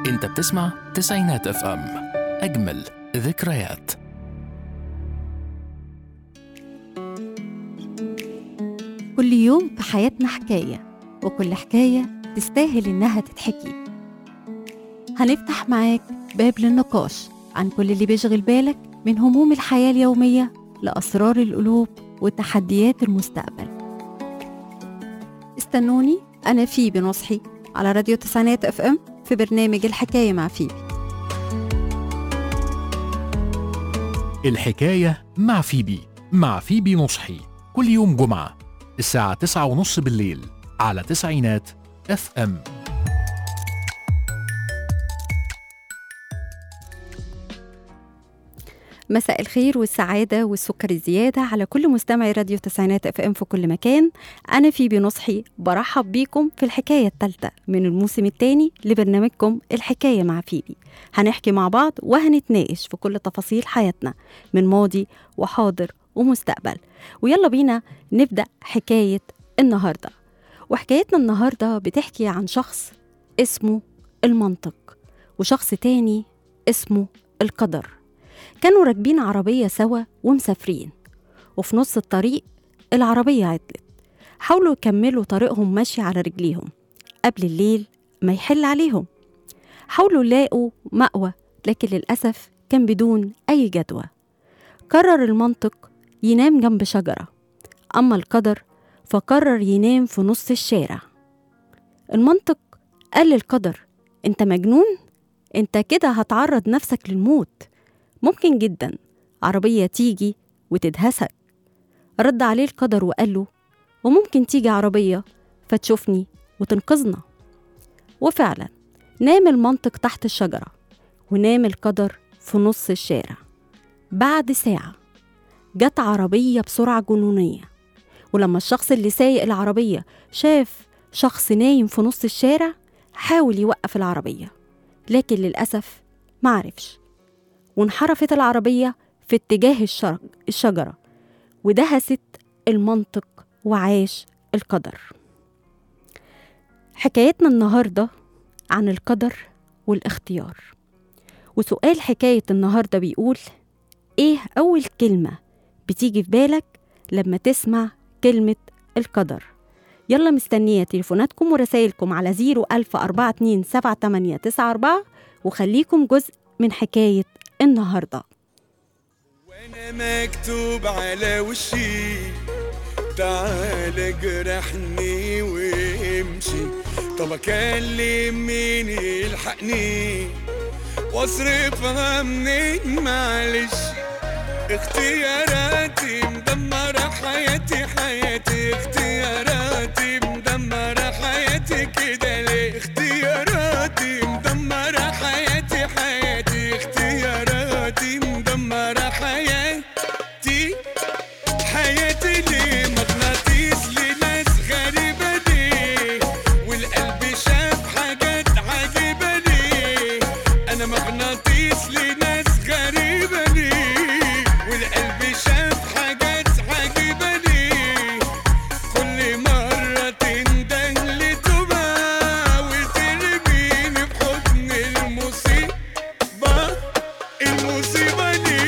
انت بتسمع تسعينات اف ام اجمل ذكريات كل يوم في حياتنا حكاية وكل حكاية تستاهل إنها تتحكي هنفتح معاك باب للنقاش عن كل اللي بيشغل بالك من هموم الحياة اليومية لأسرار القلوب وتحديات المستقبل استنوني أنا فيبي نصحي على راديو تسعينات اف ام في برنامج الحكاية مع فيبي الحكاية مع فيبي مع فيبي نصحي كل يوم جمعة الساعة تسعة ونص بالليل على تسعينات اف ام مساء الخير والسعادة والسكر الزيادة على كل مستمعي راديو تسعينات اف ام في كل مكان أنا فيبي نصحي برحب بيكم في الحكاية الثالثة من الموسم الثاني لبرنامجكم الحكاية مع فيبي هنحكي مع بعض وهنتناقش في كل تفاصيل حياتنا من ماضي وحاضر ومستقبل ويلا بينا نبدأ حكاية النهاردة وحكايتنا النهاردة بتحكي عن شخص اسمه المنطق وشخص تاني اسمه القدر كانوا راكبين عربية سوا ومسافرين وفي نص الطريق العربية عطلت حاولوا يكملوا طريقهم ماشي على رجليهم قبل الليل ما يحل عليهم حاولوا يلاقوا مأوى لكن للأسف كان بدون أي جدوى قرر المنطق ينام جنب شجرة أما القدر فقرر ينام في نص الشارع المنطق قال للقدر انت مجنون انت كده هتعرض نفسك للموت ممكن جدا عربية تيجي وتدهسك رد عليه القدر وقال له وممكن تيجي عربية فتشوفني وتنقذنا وفعلا نام المنطق تحت الشجرة ونام القدر في نص الشارع بعد ساعة جت عربية بسرعة جنونية ولما الشخص اللي سايق العربية شاف شخص نايم في نص الشارع حاول يوقف العربية لكن للأسف معرفش وانحرفت العربية في اتجاه الشر- الشجرة ودهست المنطق وعاش القدر حكايتنا النهاردة عن القدر والاختيار وسؤال حكاية النهاردة بيقول ايه أول كلمة بتيجي في بالك لما تسمع كلمة القدر يلا مستنية تليفوناتكم ورسائلكم على 010427894 وخليكم جزء من حكاية النهارده وانا مكتوب على وشي تعال جرحني وامشي طب اكلم مين يلحقني واصرفها منين معلش اختياراتي مدمرة حياتي حياتي اختياراتي مدمرة حياتي كده ليه اختياراتي مدمرة حياتي حياتي اختياراتي مدمرة حياتي حياتي ليه مغناطيس لناس غريبة ليه والقلب شاف حاجات عجيبة ليه أنا مغناطيس لناس غريبة ليه والقلب شاف حاجات عجيبة ليه كل مرة تنده لتوبة وترميني في حضن المصيبة المصيبة دي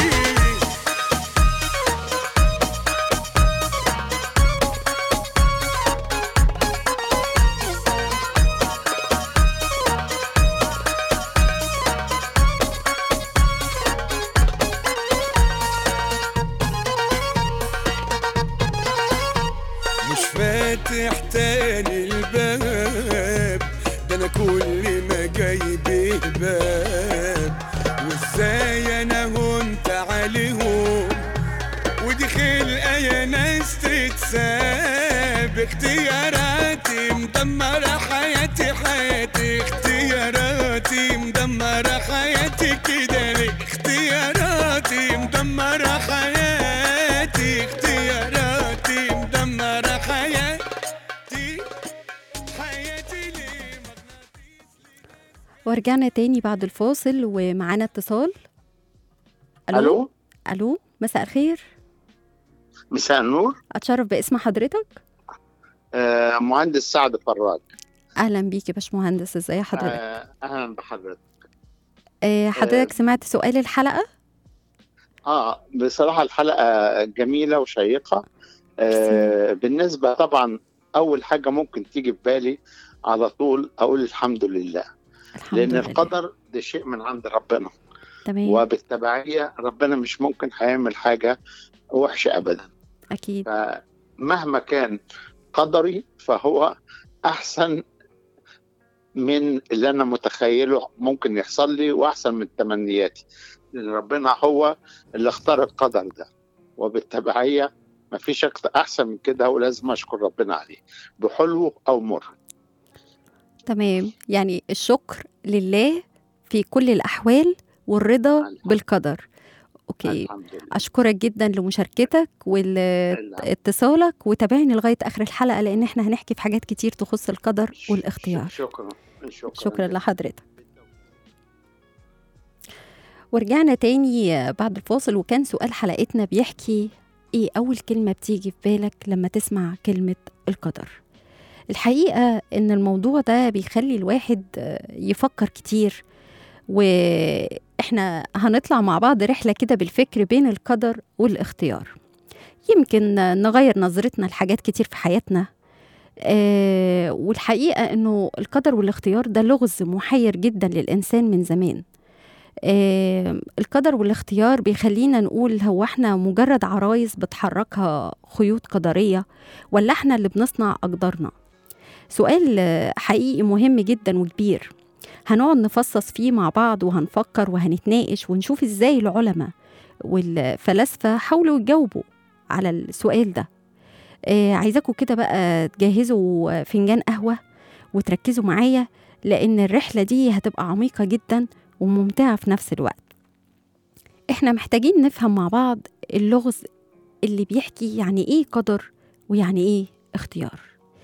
مش فاتح تاني الباب ده انا كل ما جايب باب وازاي انا هنت عليهم ودي خلقه يا ناس تتساب اختياراتي مدمرة حياتي حياتي اختياراتي مدمرة حياتي كده ليه اختياراتي مدمرة حياتي اختياراتي مدمرة حياتي حياتي ليه ورجعنا تاني بعد الفاصل ومعانا اتصال الو الو مساء الخير مساء النور اتشرف باسم حضرتك آه مهندس سعد فراج اهلا بيك يا باشمهندس ازي حضرتك آه، اهلا بحضرتك آه، حضرتك سمعت سؤال الحلقه اه بصراحه الحلقه جميله وشيقه آه بالنسبه طبعا اول حاجه ممكن تيجي في بالي على طول اقول الحمد لله الحمد لان لله القدر ده شيء من عند ربنا تمام وبالتبعيه ربنا مش ممكن هيعمل حاجه وحشه ابدا اكيد فمهما كان قدري فهو احسن من اللي انا متخيله ممكن يحصل لي واحسن من تمنياتي لان ربنا هو اللي اختار القدر ده وبالتبعيه مفيش أكتر احسن من كده ولازم اشكر ربنا عليه بحلو او مر تمام يعني الشكر لله في كل الاحوال والرضا الحمد. بالقدر اوكي الحمد لله اشكرك جدا لمشاركتك واتصالك وتابعني لغايه اخر الحلقه لان احنا هنحكي في حاجات كتير تخص القدر والاختيار شكرا شكرا شكرا لحضرتك ورجعنا تاني بعد الفاصل وكان سؤال حلقتنا بيحكي ايه اول كلمة بتيجي في بالك لما تسمع كلمة القدر الحقيقة ان الموضوع ده بيخلي الواحد يفكر كتير واحنا هنطلع مع بعض رحلة كده بالفكر بين القدر والاختيار يمكن نغير نظرتنا لحاجات كتير في حياتنا آه والحقيقة انه القدر والاختيار ده لغز محير جدا للإنسان من زمان آه القدر والاختيار بيخلينا نقول هو احنا مجرد عرايس بتحركها خيوط قدرية ولا احنا اللي بنصنع أقدارنا سؤال آه، حقيقي مهم جدا وكبير هنقعد نفصص فيه مع بعض وهنفكر وهنتناقش ونشوف ازاي العلماء والفلاسفة حاولوا يجاوبوا على السؤال ده آه عايزاكم كده بقى تجهزوا فنجان قهوة وتركزوا معايا لأن الرحلة دي هتبقى عميقة جدا وممتعة في نفس الوقت احنا محتاجين نفهم مع بعض اللغز اللي بيحكي يعني ايه قدر ويعني ايه اختيار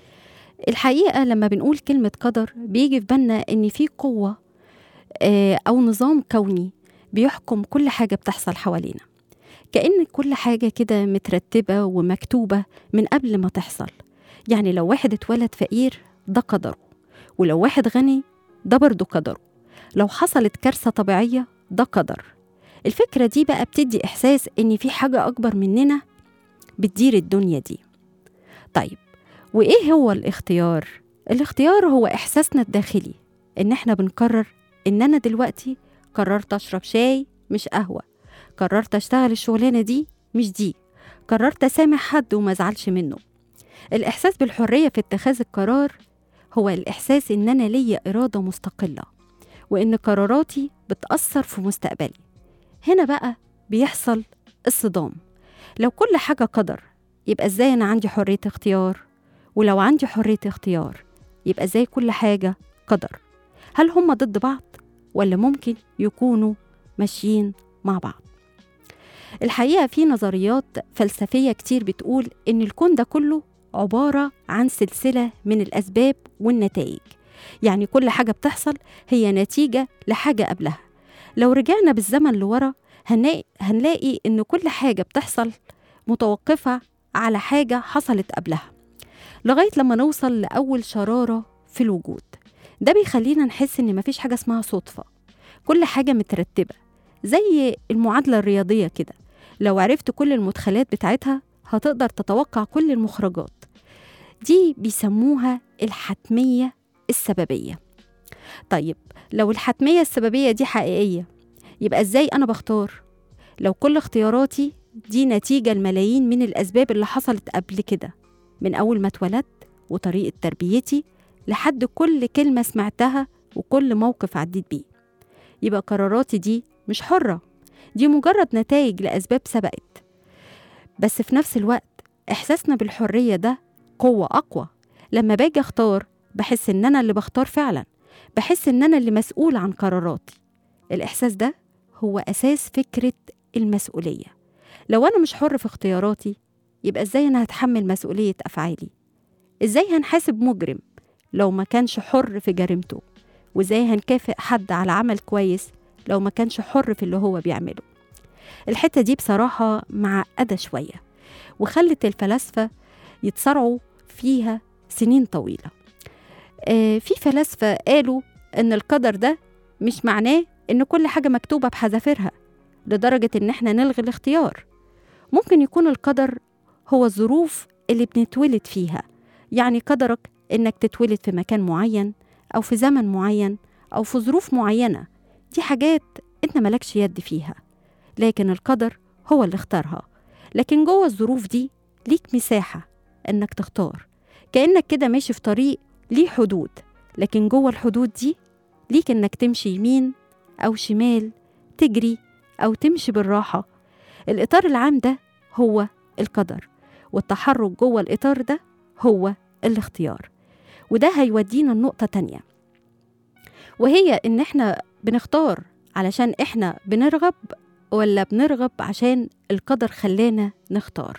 الحقيقة لما بنقول كلمة قدر بيجي في بالنا ان في قوة آه، او نظام كوني بيحكم كل حاجة بتحصل حوالينا كأن كل حاجة كده مترتبة ومكتوبة من قبل ما تحصل يعني لو واحد اتولد فقير ده قدره ولو واحد غني ده برضه قدره لو حصلت كارثة طبيعية ده قدر الفكرة دي بقى بتدي إحساس إن في حاجة أكبر مننا بتدير الدنيا دي طيب وإيه هو الاختيار؟ الاختيار هو إحساسنا الداخلي إن إحنا بنقرر إن أنا دلوقتي قررت أشرب شاي مش قهوة قررت أشتغل الشغلانة دي مش دي قررت أسامح حد وما أزعلش منه الإحساس بالحرية في اتخاذ القرار هو الإحساس إن أنا ليا إرادة مستقلة وإن قراراتي بتأثر في مستقبلي هنا بقى بيحصل الصدام لو كل حاجة قدر يبقى إزاي أنا عندي حرية اختيار ولو عندي حرية اختيار يبقى إزاي كل حاجة قدر هل هما ضد بعض ولا ممكن يكونوا ماشيين مع بعض الحقيقة في نظريات فلسفية كتير بتقول إن الكون ده كله عبارة عن سلسلة من الأسباب والنتائج يعني كل حاجة بتحصل هي نتيجة لحاجة قبلها لو رجعنا بالزمن لورا هنلاقي, هنلاقي إن كل حاجة بتحصل متوقفة على حاجة حصلت قبلها لغاية لما نوصل لأول شرارة في الوجود ده بيخلينا نحس إن مفيش حاجة اسمها صدفة كل حاجة مترتبة زي المعادلة الرياضية كده لو عرفت كل المدخلات بتاعتها هتقدر تتوقع كل المخرجات دي بيسموها الحتمية السببية طيب لو الحتمية السببية دي حقيقية يبقى ازاي أنا بختار لو كل اختياراتي دي نتيجة الملايين من الأسباب اللي حصلت قبل كده من أول ما اتولدت وطريقة تربيتي لحد كل كلمة سمعتها وكل موقف عديت بيه يبقى قراراتي دي مش حرة دي مجرد نتائج لأسباب سبقت بس في نفس الوقت إحساسنا بالحرية ده قوة أقوى لما باجي أختار بحس إن أنا اللي بختار فعلا بحس إن أنا اللي مسؤول عن قراراتي الإحساس ده هو أساس فكرة المسؤولية لو أنا مش حر في اختياراتي يبقى إزاي أنا هتحمل مسؤولية أفعالي إزاي هنحاسب مجرم لو ما كانش حر في جريمته وإزاي هنكافئ حد على عمل كويس لو ما كانش حر في اللي هو بيعمله الحتة دي بصراحة معقدة شوية وخلت الفلاسفة يتصارعوا فيها سنين طويلة آه في فلاسفة قالوا إن القدر ده مش معناه إن كل حاجة مكتوبة بحذافيرها لدرجة إن إحنا نلغي الاختيار ممكن يكون القدر هو الظروف اللي بنتولد فيها يعني قدرك إنك تتولد في مكان معين أو في زمن معين أو في ظروف معينة دي حاجات أنت ملكش يد فيها لكن القدر هو اللي اختارها لكن جوه الظروف دي ليك مساحة إنك تختار كأنك كده ماشي في طريق ليه حدود لكن جوه الحدود دي ليك إنك تمشي يمين أو شمال تجري أو تمشي بالراحة الإطار العام ده هو القدر والتحرك جوه الإطار ده هو الاختيار وده هيودينا لنقطة تانية وهي إن إحنا بنختار علشان إحنا بنرغب ولا بنرغب عشان القدر خلانا نختار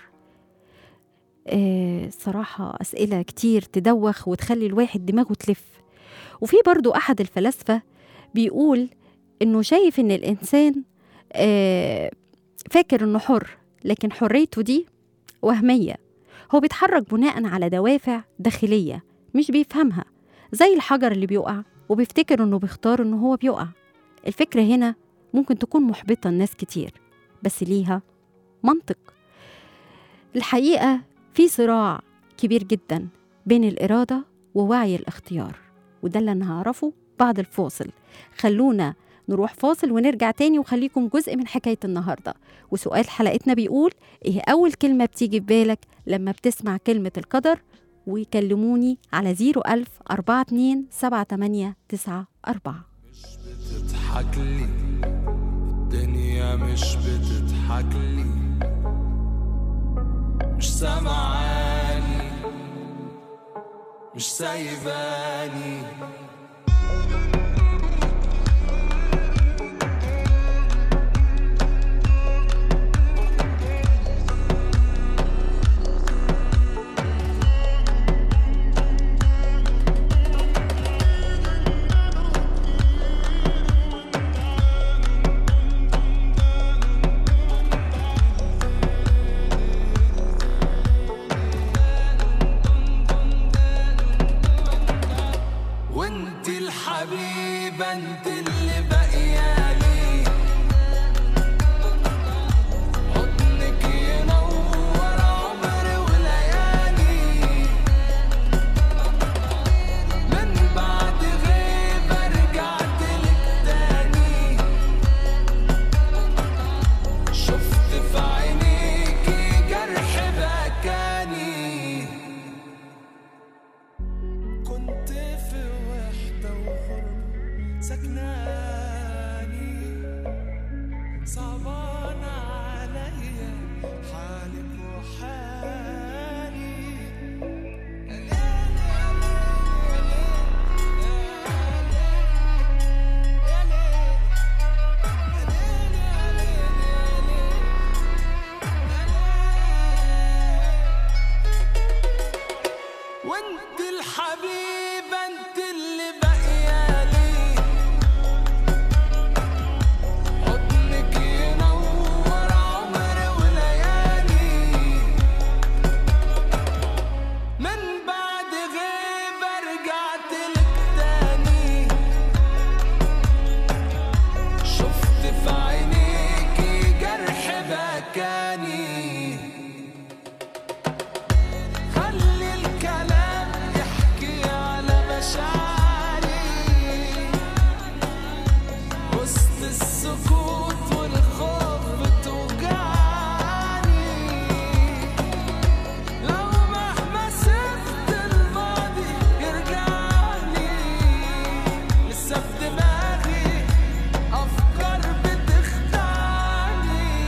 آه صراحة أسئلة كتير تدوخ وتخلي الواحد دماغه تلف وفي برضو أحد الفلاسفة بيقول إنه شايف إن الإنسان آه فاكر إنه حر لكن حريته دي وهمية هو بيتحرك بناء على دوافع داخلية مش بيفهمها زي الحجر اللي بيقع وبيفتكر إنه بيختار إنه هو بيقع الفكرة هنا ممكن تكون محبطة لناس كتير بس ليها منطق الحقيقة في صراع كبير جدا بين الإرادة ووعي الاختيار وده اللي أنا هعرفه بعد الفاصل خلونا نروح فاصل ونرجع تاني وخليكم جزء من حكاية النهاردة وسؤال حلقتنا بيقول إيه أول كلمة بتيجي في بالك لما بتسمع كلمة القدر ويكلموني على 01000 42 78 94 بتضحك لي الدنيا مش بتضحك لي مش سامعاني مش سايباني وانت الحبيبة انت اللي بقيالي حضنك ينور عمري وليالي من بعد غيبة رجعت لك تاني شفت في عينيكي جرح بكاني كنت في وحدة وغربة سكناني صعبان عليا حالك وحالي وانت الحبيبة انت اللي بقيالي حضنك ينور عمري وليالي من بعد غيبة رجعت لك تاني شفت في عينيكي جرح بكاني خلي الكلام يحكي على مشاعري وسط السكوت والخوف بتوجعني لو مهما سبت الماضي يرجعني لسه في دماغي أفكار بتخدعني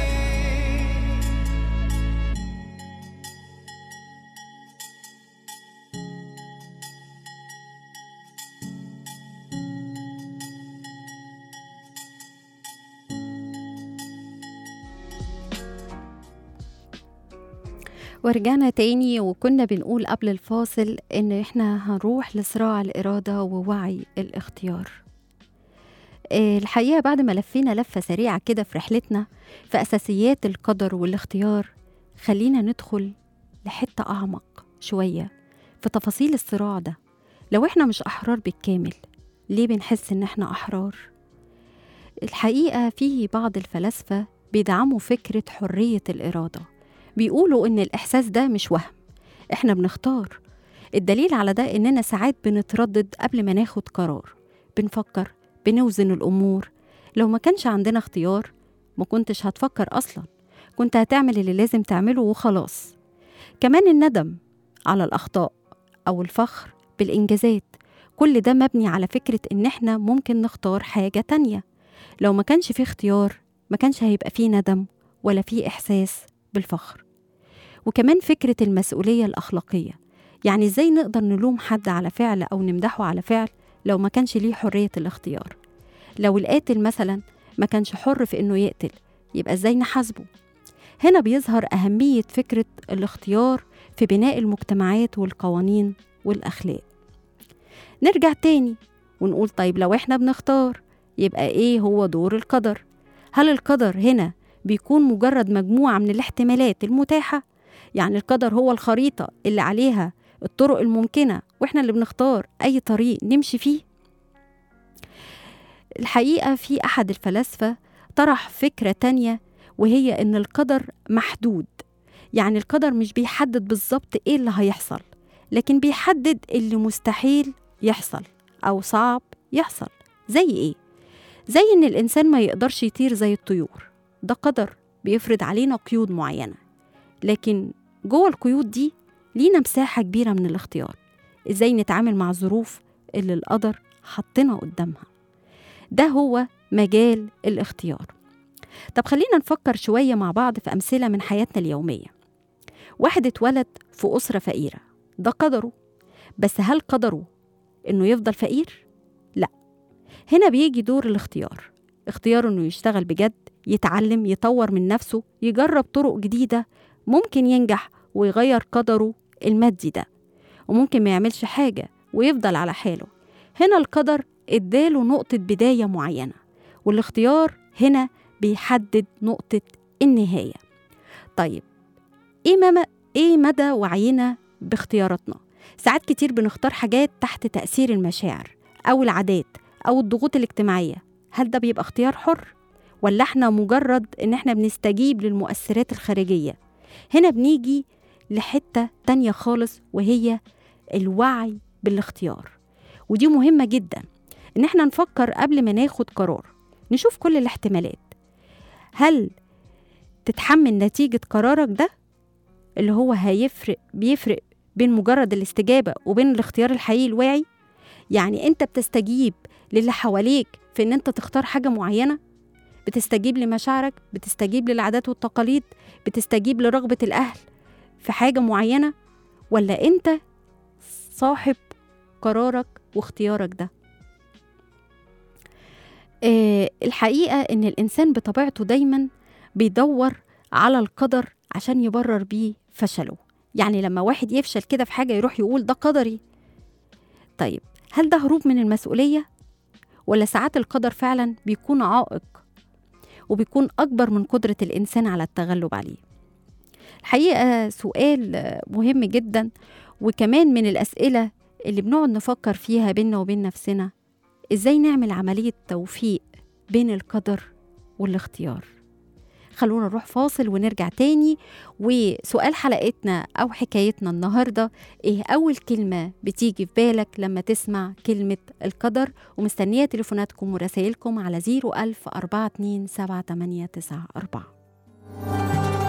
ورجعنا تاني وكنا بنقول قبل الفاصل ان احنا هنروح لصراع الإرادة ووعي الاختيار آه، الحقيقة بعد ما لفينا لفة سريعة كده في رحلتنا في أساسيات القدر والاختيار خلينا ندخل لحتة أعمق شوية في تفاصيل الصراع ده لو احنا مش أحرار بالكامل ليه بنحس إن احنا أحرار؟ الحقيقة فيه بعض الفلاسفة بيدعموا فكرة حرية الإرادة بيقولوا إن الإحساس ده مش وهم إحنا بنختار الدليل على ده إننا ساعات بنتردد قبل ما ناخد قرار بنفكر بنوزن الأمور لو ما كانش عندنا اختيار ما كنتش هتفكر أصلا كنت هتعمل اللي لازم تعمله وخلاص كمان الندم على الأخطاء أو الفخر بالإنجازات كل ده مبني على فكرة إن إحنا ممكن نختار حاجة تانية لو ما كانش فيه اختيار ما كانش هيبقى فيه ندم ولا فيه إحساس بالفخر وكمان فكرة المسؤولية الأخلاقية يعني إزاي نقدر نلوم حد على فعل أو نمدحه على فعل لو ما كانش ليه حرية الاختيار لو القاتل مثلا ما كانش حر في إنه يقتل يبقى إزاي نحاسبه هنا بيظهر أهمية فكرة الاختيار في بناء المجتمعات والقوانين والأخلاق نرجع تاني ونقول طيب لو إحنا بنختار يبقى إيه هو دور القدر هل القدر هنا بيكون مجرد مجموعة من الاحتمالات المتاحة يعني القدر هو الخريطة اللي عليها الطرق الممكنة وإحنا اللي بنختار أي طريق نمشي فيه الحقيقة في أحد الفلاسفة طرح فكرة تانية وهي إن القدر محدود يعني القدر مش بيحدد بالظبط إيه اللي هيحصل لكن بيحدد اللي مستحيل يحصل أو صعب يحصل زي إيه؟ زي إن الإنسان ما يقدرش يطير زي الطيور ده قدر بيفرض علينا قيود معينة لكن جوه القيود دي لينا مساحة كبيرة من الاختيار إزاي نتعامل مع الظروف اللي القدر حطنا قدامها ده هو مجال الاختيار طب خلينا نفكر شوية مع بعض في أمثلة من حياتنا اليومية واحد اتولد في أسرة فقيرة ده قدره بس هل قدره إنه يفضل فقير؟ لا هنا بيجي دور الاختيار اختياره إنه يشتغل بجد يتعلم يطور من نفسه يجرب طرق جديدة ممكن ينجح ويغير قدره المادي ده وممكن ما يعملش حاجة ويفضل على حاله هنا القدر اداله نقطة بداية معينة والاختيار هنا بيحدد نقطة النهاية طيب ايه, مما ايه مدى وعينا باختياراتنا ساعات كتير بنختار حاجات تحت تأثير المشاعر أو العادات أو الضغوط الاجتماعية هل ده بيبقى اختيار حر؟ ولا احنا مجرد ان احنا بنستجيب للمؤثرات الخارجية هنا بنيجي لحتة تانية خالص وهي الوعي بالاختيار ودي مهمة جدا ان احنا نفكر قبل ما ناخد قرار نشوف كل الاحتمالات هل تتحمل نتيجة قرارك ده اللي هو هيفرق بيفرق بين مجرد الاستجابة وبين الاختيار الحقيقي الواعي يعني انت بتستجيب للي حواليك في ان انت تختار حاجة معينة بتستجيب لمشاعرك بتستجيب للعادات والتقاليد بتستجيب لرغبة الأهل في حاجة معينة ولا أنت صاحب قرارك واختيارك ده آه الحقيقة إن الإنسان بطبيعته دايما بيدور على القدر عشان يبرر بيه فشله يعني لما واحد يفشل كده في حاجة يروح يقول ده قدري طيب هل ده هروب من المسؤولية ولا ساعات القدر فعلا بيكون عائق وبيكون أكبر من قدرة الإنسان على التغلب عليه الحقيقة سؤال مهم جدا وكمان من الأسئلة اللي بنقعد نفكر فيها بينا وبين نفسنا إزاي نعمل عملية توفيق بين القدر والاختيار خلونا نروح فاصل ونرجع تاني وسؤال حلقتنا أو حكايتنا النهاردة إيه أول كلمة بتيجي في بالك لما تسمع كلمة القدر ومستنية تليفوناتكم ورسائلكم على 01000 42 7894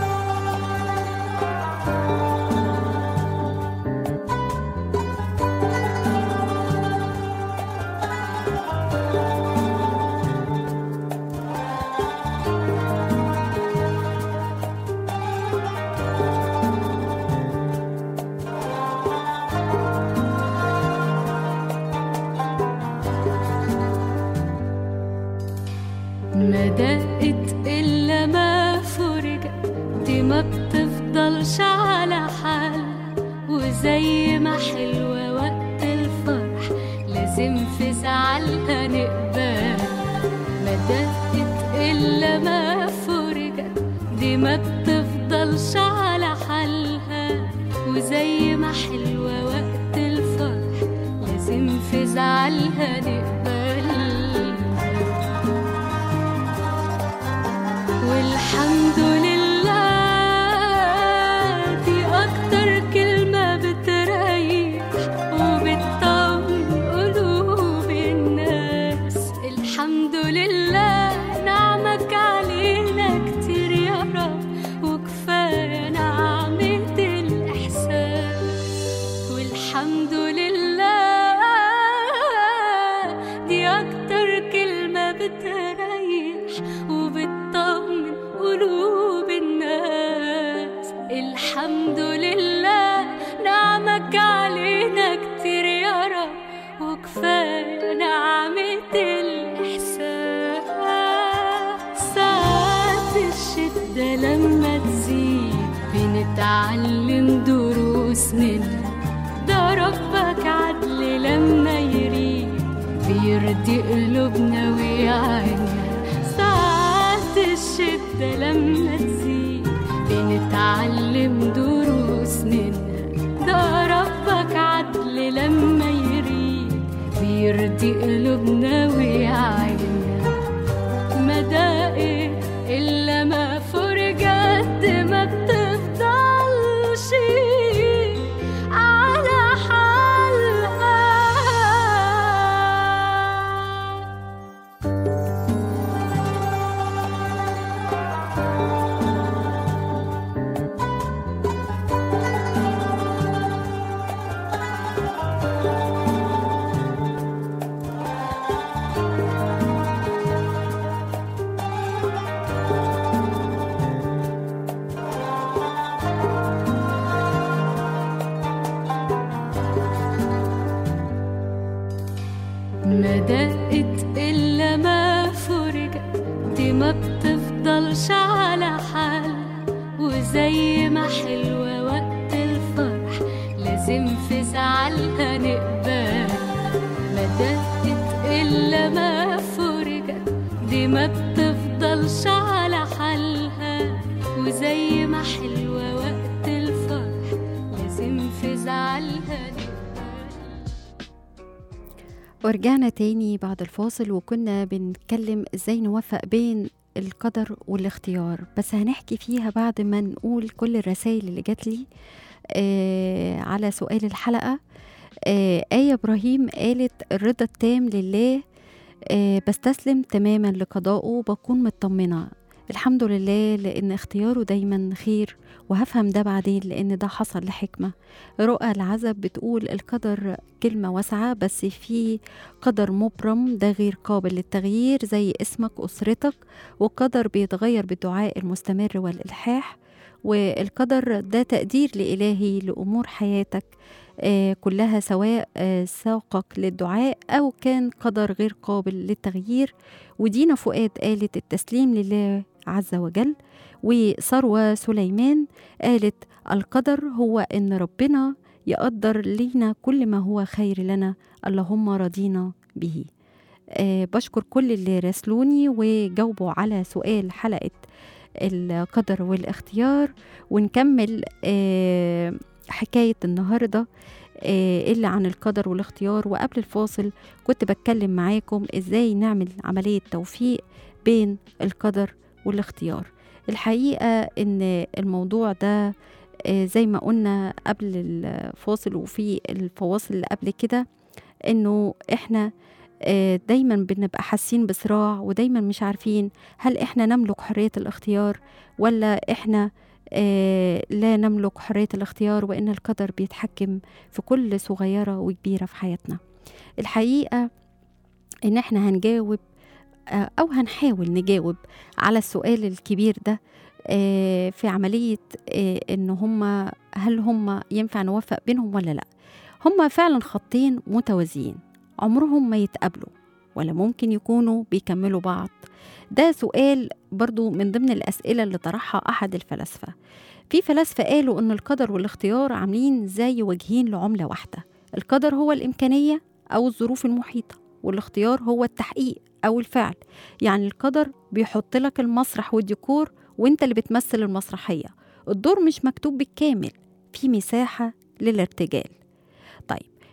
ما دقت إلا ما فرجت دي ما بتفضلش على حال وزي ما حلوة وقت الفرح لازم في زعلها نقبل ما دقت إلا ما فرجت دي ما بتفضلش على حالها وزي ما حلوة وقت الفرح لازم زعلها نقبل والحمد لله دي أكتر كلمة بتريح وبتطمن قلوب الناس الحمد لله نعمك علينا كتير يا رب وكفاية نعمة الإحساس والحمد لله دي أكتر كلمة بتريح وبتطمن قلوب الناس الحمد لله نعمك علينا كتير يا رب وكفاية نعمة الإحساس ساعات الشدة لما تزيد بنتعلم دروس منها ده ربك عدل لما يريد بيرضي قلوبنا ويعيننا ساعات الشدة لما تزيد بنتعلم دروس منها ده ربك عدل لما يريد بيرضي قلوبنا ويعيننا ما دقت إلا ما فرجت ما بتفضلش على حالها ما دقت إلا ما فرجت دي ما بتفضلش على حال وزي ما حلوة وقت الفرح لازم في زعلها نقبل ما دقت إلا ما فرجت دي ما بتفضلش على حالها وزي ما حلوة وقت الفرح لازم في زعلها نقبل ورجعنا تاني بعد الفاصل وكنا بنتكلم ازاي نوفق بين القدر والاختيار بس هنحكي فيها بعد ما نقول كل الرسائل اللي جات لي آه على سؤال الحلقة آه آية إبراهيم قالت الرضا التام لله آه بستسلم تماما لقضائه وبكون مطمنة الحمد لله لأن اختياره دايما خير وهفهم ده بعدين لأن ده حصل لحكمة رؤى العزب بتقول القدر كلمة واسعة بس في قدر مبرم ده غير قابل للتغيير زي اسمك أسرتك والقدر بيتغير بالدعاء المستمر والإلحاح والقدر ده تقدير لإلهي لأمور حياتك آه كلها سواء آه ساقك للدعاء أو كان قدر غير قابل للتغيير ودينا فؤاد قالت التسليم لله عز وجل وثروة سليمان قالت القدر هو إن ربنا يقدر لينا كل ما هو خير لنا اللهم رضينا به آه بشكر كل اللي راسلوني وجاوبوا على سؤال حلقة القدر والاختيار ونكمل آه حكاية النهاردة آه اللي عن القدر والاختيار وقبل الفاصل كنت بتكلم معاكم ازاي نعمل عملية توفيق بين القدر والاختيار الحقيقة ان الموضوع ده آه زي ما قلنا قبل الفاصل وفي الفواصل اللي قبل كده انه احنا آه دايما بنبقى حاسين بصراع ودايما مش عارفين هل احنا نملك حرية الاختيار ولا احنا آه لا نملك حرية الاختيار وإن القدر بيتحكم في كل صغيرة وكبيرة في حياتنا الحقيقة إن إحنا هنجاوب آه أو هنحاول نجاوب على السؤال الكبير ده آه في عملية آه إن هما هل هما ينفع نوفق بينهم ولا لأ هما فعلا خطين متوازيين عمرهم ما يتقابلوا ولا ممكن يكونوا بيكملوا بعض ده سؤال برضو من ضمن الأسئلة اللي طرحها أحد الفلاسفة في فلاسفة قالوا أن القدر والاختيار عاملين زي وجهين لعملة واحدة القدر هو الإمكانية أو الظروف المحيطة والاختيار هو التحقيق أو الفعل يعني القدر بيحط لك المسرح والديكور وانت اللي بتمثل المسرحية الدور مش مكتوب بالكامل في مساحة للارتجال طيب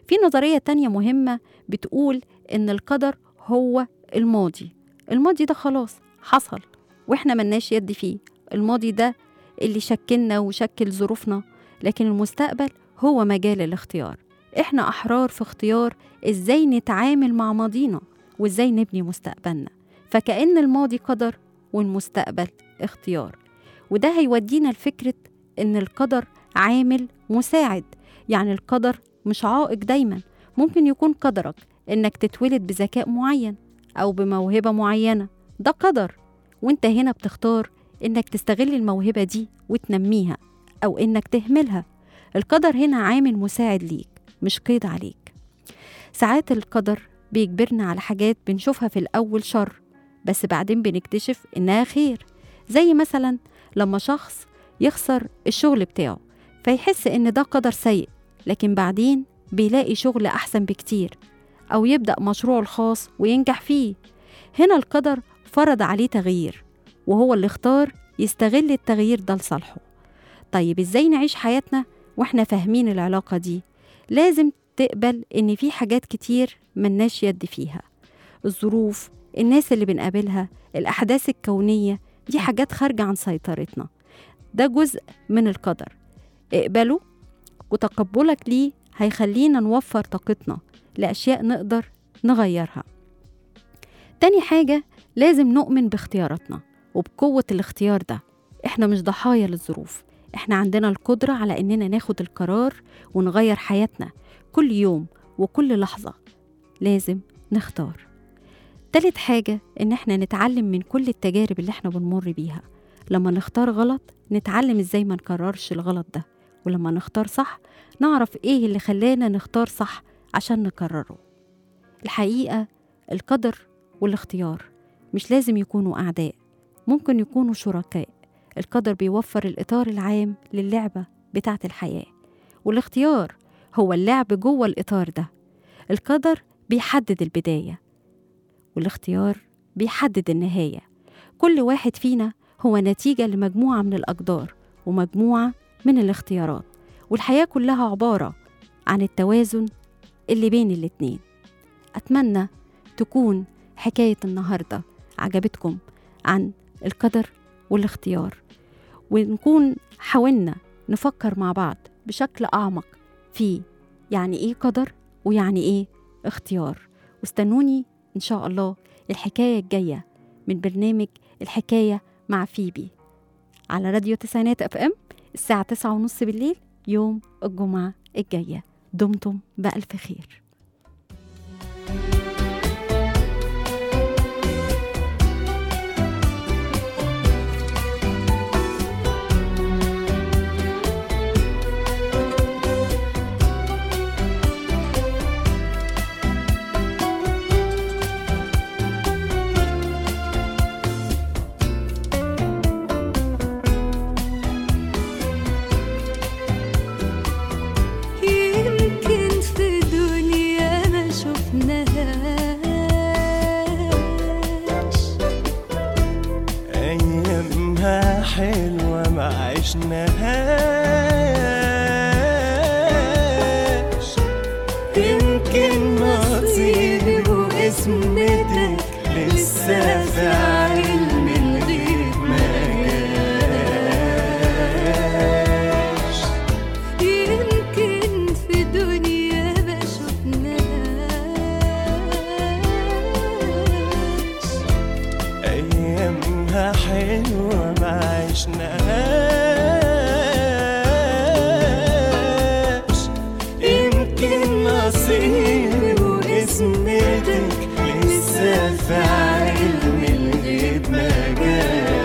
في نظرية تانية مهمة بتقول إن القدر هو الماضي الماضي ده خلاص حصل وإحنا ملناش يد فيه الماضي ده اللي شكلنا وشكل ظروفنا لكن المستقبل هو مجال الاختيار إحنا أحرار في اختيار إزاي نتعامل مع ماضينا وإزاي نبني مستقبلنا فكأن الماضي قدر والمستقبل اختيار وده هيودينا لفكرة إن القدر عامل مساعد يعني القدر مش عائق دايما ممكن يكون قدرك إنك تتولد بذكاء معين أو بموهبة معينة ده قدر وإنت هنا بتختار إنك تستغل الموهبة دي وتنميها أو إنك تهملها القدر هنا عامل مساعد ليك مش قيد عليك ساعات القدر بيجبرنا على حاجات بنشوفها في الأول شر بس بعدين بنكتشف إنها خير زي مثلا لما شخص يخسر الشغل بتاعه فيحس إن ده قدر سيء لكن بعدين بيلاقي شغل أحسن بكتير أو يبدأ مشروعه الخاص وينجح فيه هنا القدر فرض عليه تغيير وهو اللي اختار يستغل التغيير ده لصالحه طيب ازاي نعيش حياتنا واحنا فاهمين العلاقة دي لازم تقبل ان في حاجات كتير ملناش يد فيها الظروف الناس اللي بنقابلها الأحداث الكونية دي حاجات خارجة عن سيطرتنا ده جزء من القدر اقبله وتقبلك ليه هيخلينا نوفر طاقتنا لأشياء نقدر نغيرها تاني حاجة لازم نؤمن باختياراتنا وبقوة الاختيار ده احنا مش ضحايا للظروف احنا عندنا القدرة على اننا ناخد القرار ونغير حياتنا كل يوم وكل لحظة لازم نختار تالت حاجة إن إحنا نتعلم من كل التجارب اللي إحنا بنمر بيها لما نختار غلط نتعلم إزاي ما نكررش الغلط ده ولما نختار صح نعرف إيه اللي خلانا نختار صح عشان نكرره الحقيقة القدر والاختيار مش لازم يكونوا أعداء ممكن يكونوا شركاء القدر بيوفر الإطار العام للعبة بتاعة الحياة والاختيار هو اللعب جوه الإطار ده القدر بيحدد البداية والاختيار بيحدد النهاية كل واحد فينا هو نتيجة لمجموعة من الأقدار ومجموعة من الاختيارات والحياة كلها عبارة عن التوازن اللي بين الاتنين أتمنى تكون حكاية النهاردة عجبتكم عن القدر والاختيار ونكون حاولنا نفكر مع بعض بشكل أعمق في يعني إيه قدر ويعني إيه اختيار واستنوني إن شاء الله الحكاية الجاية من برنامج الحكاية مع فيبي على راديو تسعينات اف ام الساعة تسعة ونص بالليل يوم الجمعة الجاية دمتم بألف خير يمكن في دنيا ما شفناهاش أيامها حلوة ما عشناهاش يمكن نصيبي واسمتك لسه في علم الغيب ما جاش يمكن في دنيا ما شفناهاش أيامها حلوة ما عشناهاش يمكن نصيبي واسمتك لسه في علم الغيب ما جاش